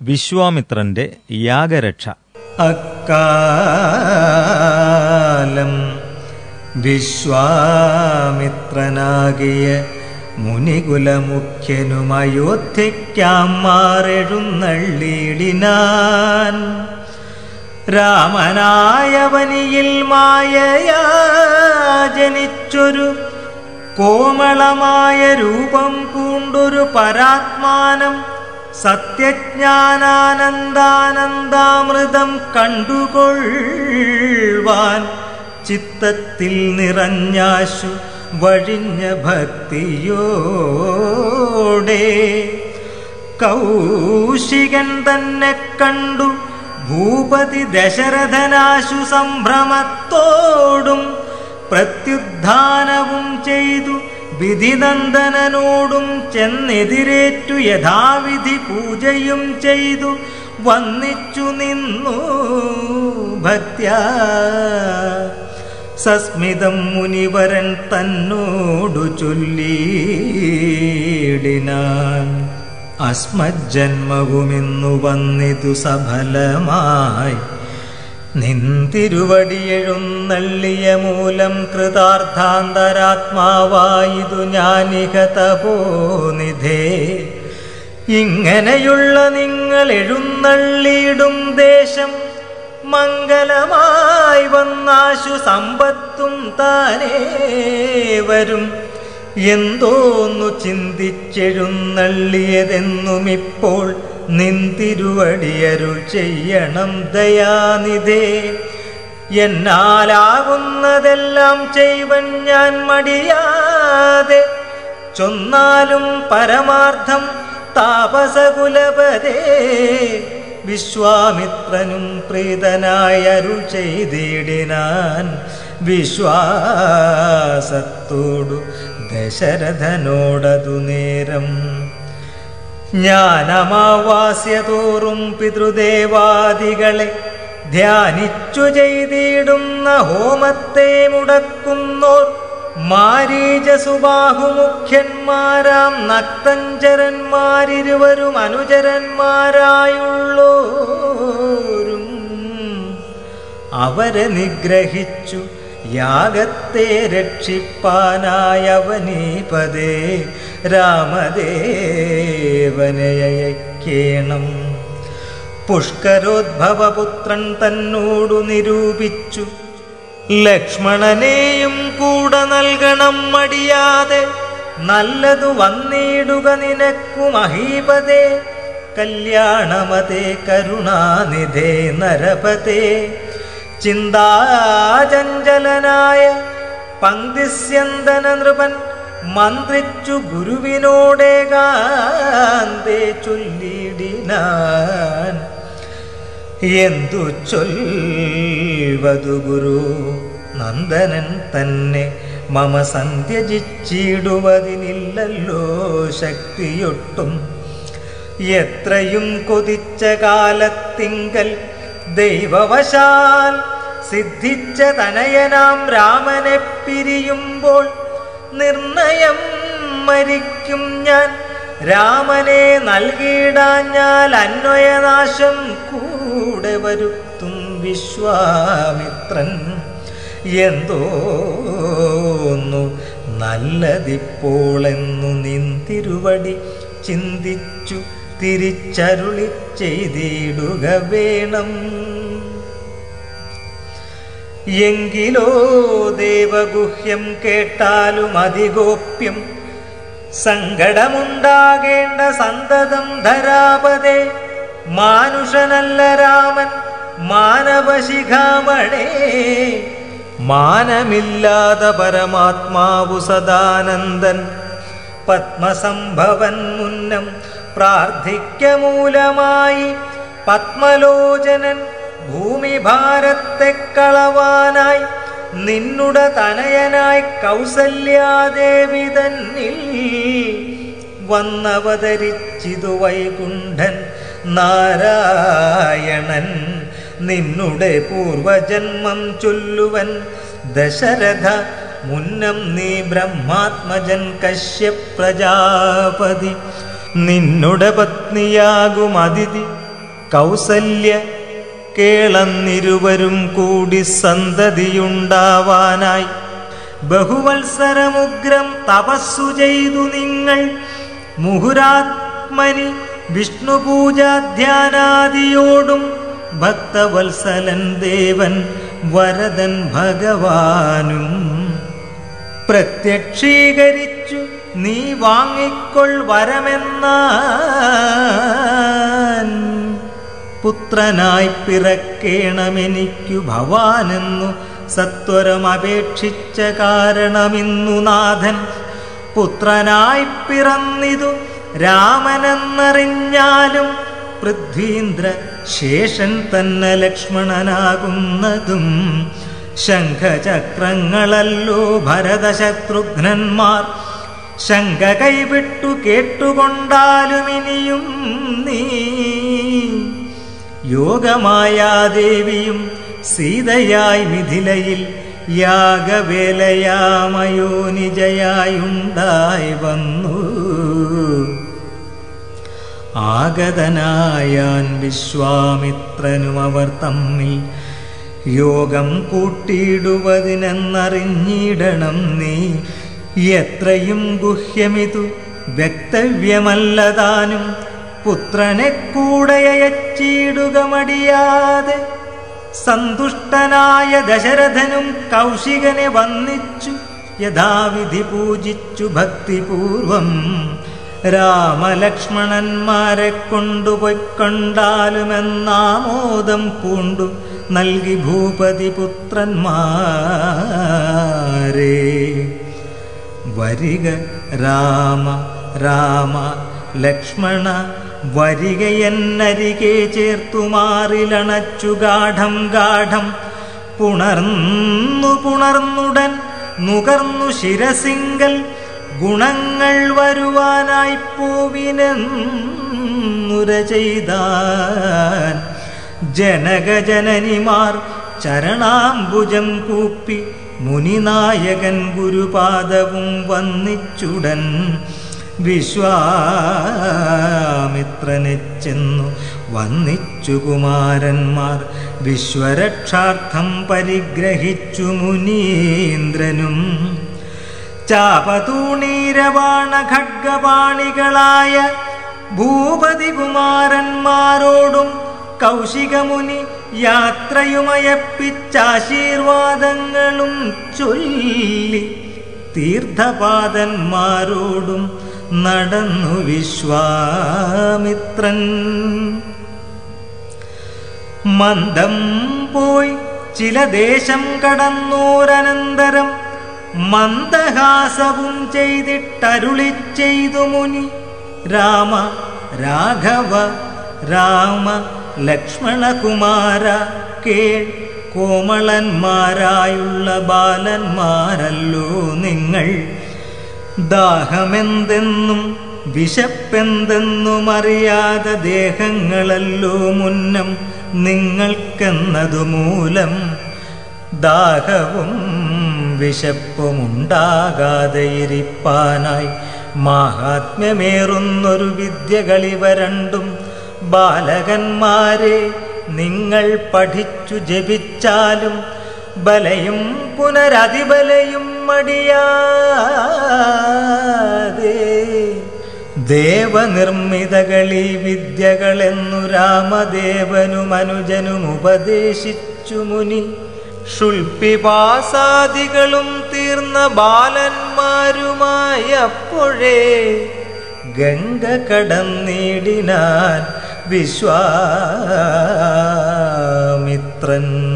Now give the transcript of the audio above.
വിശ്വാമിത്രന്റെ യാഗരക്ഷ അക്കാലം വിശ്വാമിത്രനാകിയ മുനികുലമുഖ്യനും അയോധ്യയ്ക്കാം മാറെഴുന്നള്ളിയിടിനാൻ രാമനായവനിയിൽ മായയാ ജനിച്ചൊരു കോമളമായ രൂപം പൂണ്ടൊരു പരാത്മാനം സത്യജ്ഞാനാനന്ദാനന്ദാമൃതം കണ്ടുകൊള്ളുവാൻ ചിത്തത്തിൽ നിറഞ്ഞാശു വഴിഞ്ഞ ഭക്തിയോടെ കൗശികൻ തന്നെ കണ്ടു ഭൂപതി ദശരഥനാശു സംഭ്രമത്തോടും പ്രത്യുദ്ധാനവും ചെയ്തു വിധിനന്ദനനോടും ചെന്നെതിരേറ്റു യഥാവിധി പൂജയും ചെയ്തു വന്നിച്ചു നിന്നു ഭക്ത്യാ സസ്മിതം മുനിവരൻ തന്നോടു ചൊല്ലിയിടിനാൻ അസ്മജ്ജന്മവുമിന്നു വന്നിതു സഫലമായി നിന്തിരുവടിയെഴുന്നള്ളിയ മൂലം കൃതാർത്ഥാന്തരാത്മാവായിതു ഞാനിക തപോനിധേ ഇങ്ങനെയുള്ള നിങ്ങൾ എഴുന്നള്ളിയിടും ദേശം മംഗലമായി വന്നാശു സമ്പത്തും താനേ വരും എന്തോന്നു ചിന്തിച്ചെഴുന്നള്ളിയതെന്നുമിപ്പോൾ നിന്തിരുവടിയരുൾ ചെയ്യണം ദയാനിധേ എന്നാലാകുന്നതെല്ലാം ചെയ്വൻ ഞാൻ മടിയാതെ ചൊന്നാലും പരമാർത്ഥം താപസകുലപതേ വിശ്വാമിത്രനും പ്രീതനായ അരുൾ ചെയ്തിടിനാൻ വിശ്വാസത്തോടു ദശരഥനോടതു നേരം ജ്ഞാനമാവാസ്യതോറും പിതൃദേവാദികളെ ധ്യാനിച്ചു ചെയ്തിടുന്ന ഹോമത്തെ മുടക്കുന്നോർ മാരീജസുബാഹുമുഖ്യന്മാരാം നക്തഞ്ചരന്മാരിരുവരും അനുചരന്മാരായുള്ളോരും അവരെ നിഗ്രഹിച്ചു യാഗത്തെ രക്ഷിപ്പാനായവനീപതേ രാമദേവനയക്കേണം പുഷ്കരോദ്ഭവപുത്രൻ തന്നോടു നിരൂപിച്ചു ലക്ഷ്മണനെയും കൂടെ നൽകണം മടിയാതെ നല്ലതു വന്നിടുക നിനക്കു മഹീപതേ കല്യാണമതേ കരുണാനിധേ നരപതേ ചിന്താചഞ്ചലനായ പങ്ക്തിസ്യന്തന നൃപൻ മന്ത്രിച്ചു ഗുരുവിനോടേകാന്തേ ചൊല്ലിടിനാൻ എന്തു ചൊൽവതു ഗുരു നന്ദനൻ തന്നെ മമ സന്ധ്യജിച്ചിടുവതിനില്ലല്ലോ ശക്തിയൊട്ടും എത്രയും കൊതിച്ച കാലത്തിങ്കൽ ദൈവവശാൽ സിദ്ധിച്ച തനയനാം രാമനെ പിരിയുമ്പോൾ നിർണയം മരിക്കും ഞാൻ രാമനെ നൽകിയിടാഞ്ഞാൽ അന്വയനാശം കൂടെ വരുത്തും വിശ്വാമിത്രൻ എന്തോന്നു നല്ലതിപ്പോളെന്നു നിന്തിരുവടി ചിന്തിച്ചു തിരിച്ചരുളി ചെയ്തിടുക വേണം എങ്കിലോ ദേവഗുഹ്യം കേട്ടാലും അതിഗോപ്യം സങ്കടമുണ്ടാകേണ്ട സന്തതം ധരാപതേ മാനുഷനല്ല രാമൻ മാനവശിഖാമണേ മാനമില്ലാത പരമാത്മാവു സദാനന്ദൻ പത്മസംഭവൻ മുന്നം പ്രാർത്ഥിക്ക മൂലമായി പത്മലോചനൻ ഭൂമിഭാരത്തെ കളവാനായി നിന്നുട തനയനായി കൗസല്യാദേവി തന്നിൽ വന്നവതരിച്ചിതു വൈകുണ്ഠൻ നാരായണൻ നിന്നുടെ പൂർവജന്മം ചൊല്ലുവൻ ദശരഥ മുന്നം നീ ബ്രഹ്മാത്മജൻ കശ്യപ് പ്രജാപതി നിന്നുടെ പത്നിയാകും അതിഥി കൗസല്യ കേളന്നിരുവരും കൂടി സന്തതിയുണ്ടാവാനായി ബഹുവത്സരമുഗ്രം തപസ്സു ചെയ്തു നിങ്ങൾ മുഹുരാത്മനി വിഷ്ണുപൂജാധ്യാനാദിയോടും ഭക്തവത്സലൻ ദേവൻ വരദൻ ഭഗവാനും പ്രത്യക്ഷീകരിച്ചു നീ വാങ്ങിക്കൊൾ വരമെന്നാൻ പുത്രനായി പിറക്കേണമെനിക്കു ഭവാനെന്നു സത്വരം അപേക്ഷിച്ച കാരണമിന്നു നാഥൻ പുത്രനായി പിറന്നിതു രാമനെന്നറിഞ്ഞാലും പൃഥ്വീന്ദ്ര ശേഷൻ തന്നെ ലക്ഷ്മണനാകുന്നതും ശംഖചക്രങ്ങളല്ലോ ഭരതശത്രുഘ്നന്മാർ ശങ്ക കൈവിട്ടു കേട്ടുകൊണ്ടാലുമിനിയും നീ യോഗമായാദേവിയും സീതയായി മിഥിലയിൽ യാഗവേലയാമയോനിജയായുണ്ടായി വന്നു ആഗതനായാൻ വിശ്വാമിത്രനും അവർ തമ്മിൽ യോഗം കൂട്ടിയിടുവതിനെന്നറിഞ്ഞിടണം നീ എത്രയും ഗുഹ്യമിതു വ്യക്തവ്യമല്ലതാനും പുത്രനെ കൂടെ അയച്ചിടുക മടിയാതെ സന്തുഷ്ടനായ ദശരഥനും കൗശികനെ വന്നിച്ചു യഥാവിധി പൂജിച്ചു ഭക്തിപൂർവം രാമലക്ഷ്മണന്മാരെ കൊണ്ടുപോയിക്കൊണ്ടാലുമെന്നാമോദം പൂണ്ടു നൽകി ഭൂപതി പുത്രന്മാരെ വരിക രാമ രാമ ലക്ഷ്മണ വരികയെന്നരികെ ചേർത്തുമാറിലണച്ചു ഗാഠം ഗാഠം പുണർന്നു പുണർന്നുടൻ നുകർന്നു ശിരസിങ്കൽ ഗുണങ്ങൾ വരുവാനായി പോവിനെന്നുര ചെയ്താൻ ജനകജനനിമാർ ചരണാംബുജം കൂപ്പി മുനിനായകൻ ഗുരുപാദവും വന്നിച്ചുടൻ വിശ്വാമിത്രനെ ചെന്നു വന്നിച്ചു കുമാരന്മാർ വിശ്വരക്ഷാർത്ഥം പരിഗ്രഹിച്ചു മുനീന്ദ്രനും ചാപതൂണീരവാണ ഖഡ്ഗപാണികളായ ഭൂപതി കുമാരന്മാരോടും കൗശികമുനി യാത്രയുമയപ്പിച്ചാശീർവാദങ്ങളും ചൊല്ലി തീർത്ഥപാദന്മാരോടും നടന്നു വിശ്വാമിത്രൻ മന്ദം പോയി ചില ദേശം കടന്നോരനന്തരം മന്ദഹാസവും ചെയ്തിട്ടരുളി ചെയ്തു മുനി രാമ രാഘവ രാമ ലക്ഷ്മണകുമാര കേൾ കോമളന്മാരായുള്ള ബാലന്മാരല്ലോ നിങ്ങൾ ദാഹമെന്തെന്നും വിശപ്പെന്തെന്നും അറിയാതെ ദേഹങ്ങളല്ലോ മുന്നം നിങ്ങൾക്കെന്നതു മൂലം ദാഹവും വിശപ്പുമുണ്ടാകാതെ ഇരിപ്പാനായി മാഹാത്മ്യമേറുന്നൊരു വിദ്യകളിവ രണ്ടും ബാലകന്മാരെ നിങ്ങൾ പഠിച്ചു ജപിച്ചാലും ബലയും പുനരതിബലയും മടിയാതെ ദേവനിർമ്മിതകളീ വിദ്യകളെന്നു രാമദേവനും അനുജനും ഉപദേശിച്ചു മുനി ഷുൽപ്പിപാസാദികളും തീർന്ന ബാലന്മാരുമായി അപ്പോഴേ ഗംഗ കടന്നിടിനാൻ വിശ്വാമിത്രൻ